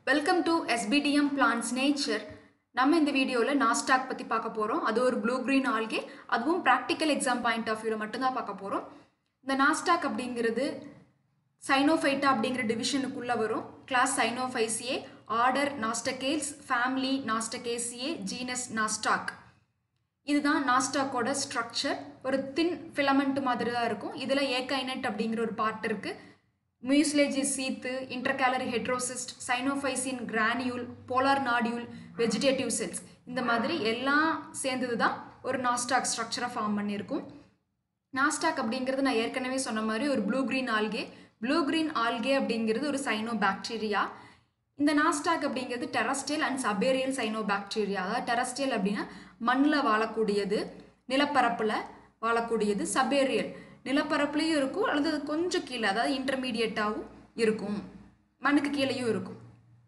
welcome to SPTM plans nature நம்ம இந்த வீடியோவில் நாஸ்டாக் பற்றி பார்க்க போகிறோம் அது ஒரு ப்ளூ green ஆல்கே அதுவும் ப்ராக்டிக்கல் எக்ஸாம் பாயிண்ட் ஆஃப் வியூவில் மட்டும்தான் பார்க்க போகிறோம் இந்த நாஸ்டாக் அப்படிங்கிறது சைனோஃபைட்டா அப்படிங்கிற டிவிஷனுக்குள்ளே வரும் class Cyanophyceae order Nostocales family Nostocaceae genus Nostoc இதுதான் நாஸ்டாக்கோட ஸ்ட்ரக்சர் ஒரு தின் ஃபிலமெண்ட் மாதிரி தான் இருக்கும் இதில் ஏகைனட் அப்படிங்கிற ஒரு பார்ட் இருக்குது mucilage sheath intercalary heterocyst cyanophycin granule polar nodule vegetative cells இந்த மாதிரி எல்லாம் சேர்ந்தது தான் ஒரு நாஸ்டாக் ஸ்ட்ரக்சரை ஃபார்ம் பண்ணியிருக்கும் நாஸ்டாக் அப்படிங்கிறது நான் ஏற்கனவே சொன்ன மாதிரி ஒரு blue green algae blue green algae அப்படிங்கிறது ஒரு சைனோ பாக்டீரியா இந்த நாஸ்டாக் அப்படிங்கிறது terrestrial and subaerial cyanobacteria அதாவது டெரஸ்டியல் அப்படின்னா மண்ணில் வாழக்கூடியது நிலப்பரப்பில் வாழக்கூடியது சபேரியல் நிலப்பரப்புலேயும் இருக்கும் அல்லது அது கொஞ்சம் கீழே அதாவது இன்டர்மீடியட்டாகவும் இருக்கும் மண்ணுக்கு கீழேயும் இருக்கும்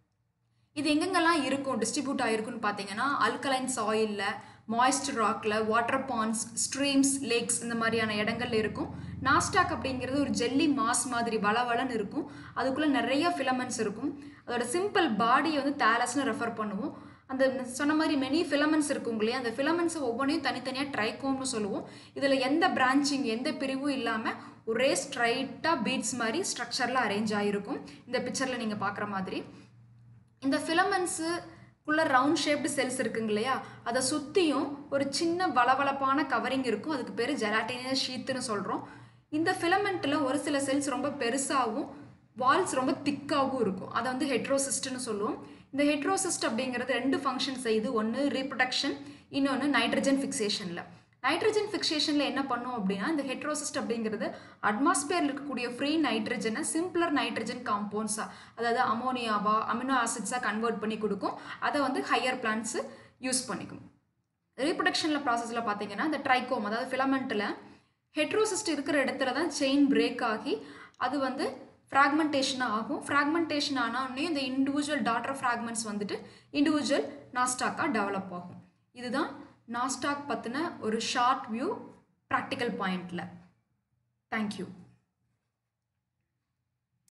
இது எங்கெங்கெல்லாம் இருக்கும் டிஸ்ட்ரிபியூட் ஆகிருக்குன்னு பார்த்தீங்கன்னா அல்கலைன் சாயிலில் மாய்ஸ்ட் ராக்கில் வாட்டர் பாண்ட்ஸ் ஸ்ட்ரீம்ஸ் லேக்ஸ் இந்த மாதிரியான இடங்கள்ல இருக்கும் நாஸ்டாக் அப்படிங்கிறது ஒரு ஜெல்லி மாஸ் மாதிரி வளவளன்னு இருக்கும் அதுக்குள்ளே நிறைய ஃபிலமெண்ட்ஸ் இருக்கும் அதோட சிம்பிள் பாடியை வந்து தேலஸ்னு ரெஃபர் பண்ணுவோம் அந்த சொன்ன மாதிரி மெனி ஃபிலமெண்ட்ஸ் இருக்கும் இல்லையா அந்த ஃபிலமெண்ட்ஸை ஒவ்வொன்றையும் தனித்தனியாக ட்ரைகோம்னு சொல்லுவோம் இதில் எந்த பிரான்ச்சிங் எந்த பிரிவும் இல்லாமல் ஒரே ஸ்ட்ரைட்டாக பீட்ஸ் மாதிரி ஸ்ட்ரக்சரில் அரேஞ்ச் ஆகிருக்கும் இந்த பிக்சரில் நீங்கள் பார்க்குற மாதிரி இந்த ஃபிலமெண்ட்ஸுக்குள்ளே ரவுண்ட் ஷேப்டு செல்ஸ் இருக்குங்க இல்லையா அதை சுற்றியும் ஒரு சின்ன வளவளப்பான கவரிங் இருக்கும் அதுக்கு பேர் ஜெலாட்டினியஸ் ஷீத்துன்னு சொல்கிறோம் இந்த ஃபிலமெண்ட்டில் ஒரு சில செல்ஸ் ரொம்ப பெருசாகவும் வால்ஸ் ரொம்ப திக்காகவும் இருக்கும் அதை வந்து ஹெட்ரோசிஸ்ட்னு சொல்லுவோம் இந்த ஹெட்ரோசிஸ்ட் அப்படிங்கிறது ரெண்டு ஃபங்க்ஷன் செய்யுது ஒன்று ரீப்ரொடக்ஷன் இன்னொன்று நைட்ரஜன் ஃபிக்சேஷனில் நைட்ரஜன் ஃபிக்சேஷனில் என்ன பண்ணும் அப்படின்னா இந்த ஹெட்ரோசிஸ்ட் அப்படிங்கிறது அட்மாஸ்பியரில் இருக்கக்கூடிய ஃப்ரீ நைட்ரஜனை சிம்பிளர் நைட்ரஜன் காம்பவுண்ட்ஸாக அதாவது அமோனியாவா அமினோ ஆசிட்ஸாக கன்வெர்ட் பண்ணி கொடுக்கும் அதை வந்து ஹையர் பிளான்ட்ஸு யூஸ் பண்ணிக்கும் ரீப்ரொடக்ஷனில் ப்ராசஸில் பார்த்தீங்கன்னா இந்த ட்ரைகோம் அதாவது ஃபிலமெண்ட்டில் ஹெட்ரோசிஸ்ட் இருக்கிற இடத்துல தான் செயின் பிரேக் ஆகி அது வந்து ஃப்ராக்மெண்டேஷன் ஆகும் ஃப்ராக்மெண்டேஷன் ஆனோடனே இந்த இண்டிவிஜுவல் டாட்டர் ஃப்ராக்மெண்ட்ஸ் வந்துட்டு இண்டிவிஜுவல் நாஸ்டாக்காக டெவலப் ஆகும் இதுதான் நாஸ்டாக் பற்றின ஒரு ஷார்ட் வியூ ப்ராக்டிக்கல் பாயிண்டில் தேங்க்யூ